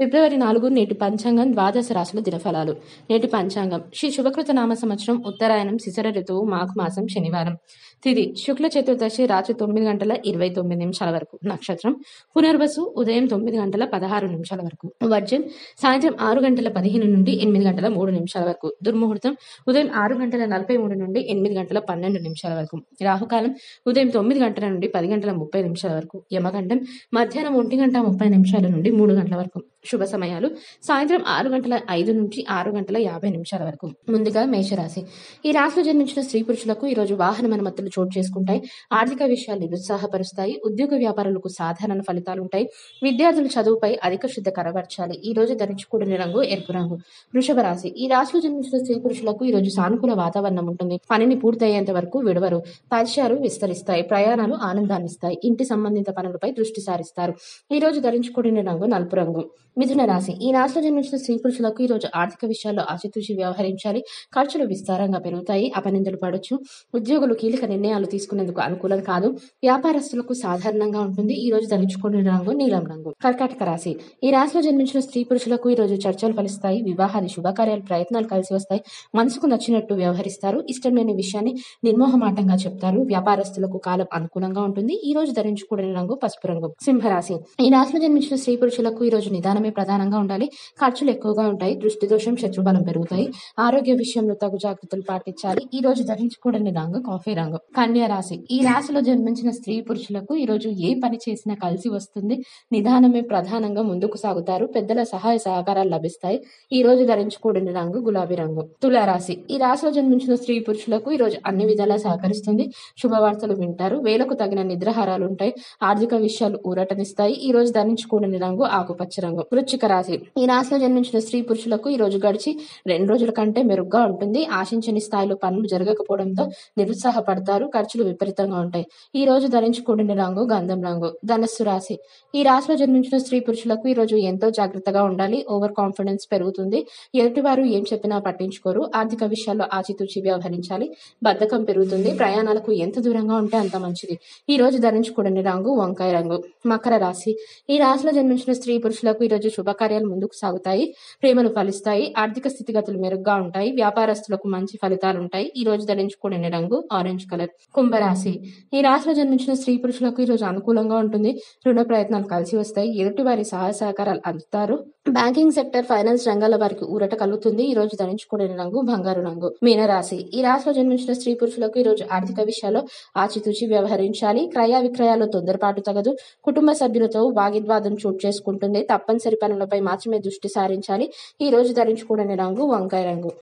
ఫిబ్రవరి నాలుగు నేటి పంచాంగం ద్వాదశ రాశుల దినఫలాలు నేటి పంచాంగం శ్రీ శుభకృత నామ సంవత్సరం ఉత్తరాయణం శిశర ఋతువు మాఘ మాసం శనివారం తిది శుక్ల చతుర్దశి రాత్రి తొమ్మిది గంటల ఇరవై తొమ్మిది నిమిషాల వరకు నక్షత్రం పునర్వసు ఉదయం తొమ్మిది గంటల పదహారు నిమిషాల వరకు వర్జన్ సాయంత్రం ఆరు గంటల పదిహేను నుండి ఎనిమిది గంటల మూడు నిమిషాల వరకు దుర్ముహూర్తం ఉదయం ఆరు గంటల నలభై మూడు నుండి ఎనిమిది గంటల పన్నెండు నిమిషాల వరకు రాహుకాలం ఉదయం తొమ్మిది గంటల నుండి పది గంటల ముప్పై నిమిషాల వరకు యమగండం మధ్యాహ్నం ఒంటి గంట ముప్పై నిమిషాల నుండి మూడు గంటల వరకు శుభ సమయాలు సాయంత్రం ఆరు గంటల ఐదు నుంచి ఆరు గంటల యాభై నిమిషాల వరకు ముందుగా మేషరాశి ఈ రాశిలో జన్మించిన స్త్రీ పురుషులకు ఈ రోజు వాహన అనుమతులు చోటు చేసుకుంటాయి ఆర్థిక విషయాలు నిరుత్సాహపరుస్తాయి ఉద్యోగ వ్యాపారులకు సాధారణ ఫలితాలు ఉంటాయి విద్యార్థుల చదువుపై అధిక శ్రద్ధ కనబర్చాలి ఈ రోజు ధరించకూడని రంగు ఎరుపు రంగు వృషభ రాశి ఈ రాశిలో జన్మించిన స్త్రీ పురుషులకు ఈ రోజు సానుకూల వాతావరణం ఉంటుంది పనిని పూర్తయ్యేంత వరకు విడవరు పరిచయాలు విస్తరిస్తాయి ప్రయాణాలు ఆనందాన్నిస్తాయి ఇంటి సంబంధిత పనులపై దృష్టి సారిస్తారు ఈ రోజు ధరించకూడని రంగు నలుపు రంగు మిథున రాశి ఈ రాశిలో జన్మించిన స్త్రీ పురుషులకు ఈ రోజు ఆర్థిక విషయాల్లో ఆచితూచి వ్యవహరించాలి ఖర్చులు విస్తారంగా పెరుగుతాయి అపనిందలు పడొచ్చు ఉద్యోగులు కీలక నిర్ణయాలు తీసుకునేందుకు అనుకూలం కాదు వ్యాపారస్తులకు సాధారణంగా ఉంటుంది ఈ రోజు ధరించుకునే రంగు నీలం రంగు కర్కాటక రాశి ఈ రాశిలో జన్మించిన స్త్రీ పురుషులకు ఈ రోజు చర్చలు ఫలిస్తాయి వివాహాది శుభకార్యాలు ప్రయత్నాలు కలిసి వస్తాయి మనసుకు నచ్చినట్టు వ్యవహరిస్తారు ఇష్టం లేని విషయాన్ని నిర్మోహమాటంగా చెప్తారు వ్యాపారస్తులకు కాలం అనుకూలంగా ఉంటుంది ఈ రోజు ధరించుకునే రంగు పసుపు రంగు సింహరాశి ఈ రాశిలో జన్మించిన స్త్రీ పురుషులకు ఈ రోజు నిదానమే ప్రధానంగా ఉండాలి ఖర్చులు ఎక్కువగా ఉంటాయి దృష్టి దోషం శత్రుబలం పెరుగుతాయి ఆరోగ్య విషయంలో తగు జాగ్రత్తలు పాటించాలి ఈ రోజు ధరించకూడని రంగు కాఫీ రంగు కన్యా రాశి ఈ రాశిలో జన్మించిన స్త్రీ పురుషులకు ఈ రోజు ఏ పని చేసినా కలిసి వస్తుంది నిదానమే ప్రధానంగా ముందుకు సాగుతారు పెద్దల సహాయ సహకారాలు లభిస్తాయి ఈ రోజు ధరించకూడని రంగు గులాబీ రంగు తులా రాశి ఈ రాశిలో జన్మించిన స్త్రీ పురుషులకు ఈ రోజు అన్ని విధాలా సహకరిస్తుంది శుభవార్తలు వింటారు వేలకు తగిన నిద్రాహారాలు ఉంటాయి ఆర్థిక విషయాలు ఊరటనిస్తాయి ఈ రోజు ధరించకూడని రంగు ఆకుపచ్చ రంగు వృశ్చిక రాశి ఈ రాశిలో జన్మించిన స్త్రీ పురుషులకు ఈ రోజు గడిచి రెండు రోజుల కంటే మెరుగ్గా ఉంటుంది ఆశించని స్థాయిలో పనులు జరగకపోవడంతో నిరుత్సాహపడతారు ఖర్చులు విపరీతంగా ఉంటాయి ఈ రోజు ధరించకూడని రంగు గంధం రంగు ధనస్సు రాశి ఈ రాశిలో జన్మించిన స్త్రీ పురుషులకు ఈ రోజు ఎంతో జాగ్రత్తగా ఉండాలి ఓవర్ కాన్ఫిడెన్స్ పెరుగుతుంది ఎదుటివారు ఏం చెప్పినా పట్టించుకోరు ఆర్థిక విషయాల్లో ఆచితూచి వ్యవహరించాలి బద్ధకం పెరుగుతుంది ప్రయాణాలకు ఎంత దూరంగా ఉంటే అంత మంచిది ఈ రోజు ధరించకూడని రంగు వంకాయ రంగు మకర రాశి ఈ రాశిలో జన్మించిన స్త్రీ పురుషులకు ఈ రోజు శుభకార్యాలు ముందుకు సాగుతాయి ప్రేమలు ఫలిస్తాయి ఆర్థిక స్థితిగతులు మెరుగ్గా ఉంటాయి వ్యాపారస్తులకు మంచి ఫలితాలు ఉంటాయి ఈ రోజు ధరించుకునే రంగు ఆరెంజ్ కలర్ కుంభరాశి ఈ రాశిలో జన్మించిన స్త్రీ పురుషులకు ఈ రోజు అనుకూలంగా ఉంటుంది రుణ ప్రయత్నాలు కలిసి వస్తాయి ఎదుటి వారి సహాయ సహకారాలు అందుతారు బ్యాంకింగ్ సెక్టర్ ఫైనాన్స్ రంగాల వారికి ఊరట కలుగుతుంది ఈ రోజు ధరించుకునే రంగు బంగారు రంగు మీనరాశి ఈ రాశిలో జన్మించిన స్త్రీ పురుషులకు ఈ రోజు ఆర్థిక విషయాల్లో ఆచితూచి వ్యవహరించాలి క్రయ విక్రయాల్లో తొందరపాటు తగదు కుటుంబ సభ్యులతో వాగిద్వాదం చోటు చేసుకుంటుంది తప్పనిసరి పనులపై మాత్రమే దృష్టి సారించాలి ఈ రోజు ధరించుకునే రంగు వంకాయ రంగు